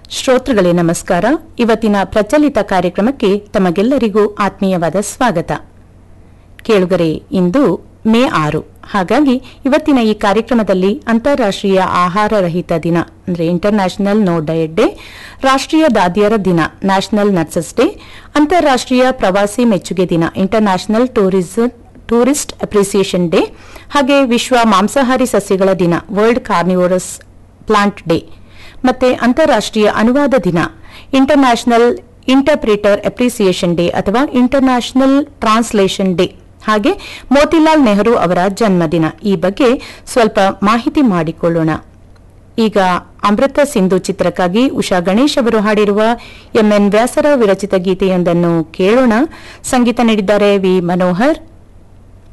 ಶ್ರೋತೃಗಳೇ ನಮಸ್ಕಾರ ಇವತ್ತಿನ ಪ್ರಚಲಿತ ಕಾರ್ಯಕ್ರಮಕ್ಕೆ ತಮಗೆಲ್ಲರಿಗೂ ಆತ್ಮೀಯವಾದ ಸ್ವಾಗತ ಕೇಳುಗರೆ ಇಂದು ಮೇ ಆರು ಹಾಗಾಗಿ ಇವತ್ತಿನ ಈ ಕಾರ್ಯಕ್ರಮದಲ್ಲಿ ಅಂತಾರಾಷ್ಟ್ರೀಯ ಆಹಾರ ರಹಿತ ದಿನ ಅಂದ್ರೆ ಇಂಟರ್ನ್ಯಾಷನಲ್ ನೋ ಡಯಟ್ ಡೇ ರಾಷ್ಟ್ರೀಯ ದಾದಿಯರ ದಿನ ನ್ಯಾಷನಲ್ ನರ್ಸಸ್ ಡೇ ಅಂತಾರಾಷ್ಟ್ರೀಯ ಪ್ರವಾಸಿ ಮೆಚ್ಚುಗೆ ದಿನ international tourism tourist appreciation day ಹಾಗೆ ವಿಶ್ವ ಮಾಂಸಾಹಾರಿ ಸಸ್ಯಗಳ ದಿನ ವರ್ಲ್ಡ್ ಕಾರ್ನಿವೋರಸ್ ಪ್ಲಾಂಟ್ ಡೇ ಮತ್ತೆ ಅಂತಾರಾಷ್ಟ್ರೀಯ ಅನುವಾದ ದಿನ ಇಂಟರ್ನ್ಯಾಷನಲ್ ಇಂಟರ್ಪ್ರಿಟರ್ ಅಪ್ರಿಸಿಯೇಷನ್ ಡೇ ಅಥವಾ ಇಂಟರ್ನ್ಯಾಷನಲ್ ಟ್ರಾನ್ಸ್ಲೇಷನ್ ಡೇ ಹಾಗೆ ಮೋತಿಲಾಲ್ ನೆಹರು ಅವರ ಜನ್ಮದಿನ ಈ ಬಗ್ಗೆ ಸ್ವಲ್ಪ ಮಾಹಿತಿ ಮಾಡಿಕೊಳ್ಳೋಣ ಈಗ ಅಮೃತ ಸಿಂಧು ಚಿತ್ರಕ್ಕಾಗಿ ಉಷಾ ಗಣೇಶ್ ಅವರು ಹಾಡಿರುವ ಎಂಎನ್ ವ್ಯಾಸರಾವ್ ವಿರಚಿತ ಗೀತೆಯೊಂದನ್ನು ಕೇಳೋಣ ಸಂಗೀತ ನೀಡಿದ್ದಾರೆ ವಿ ಮನೋಹರ್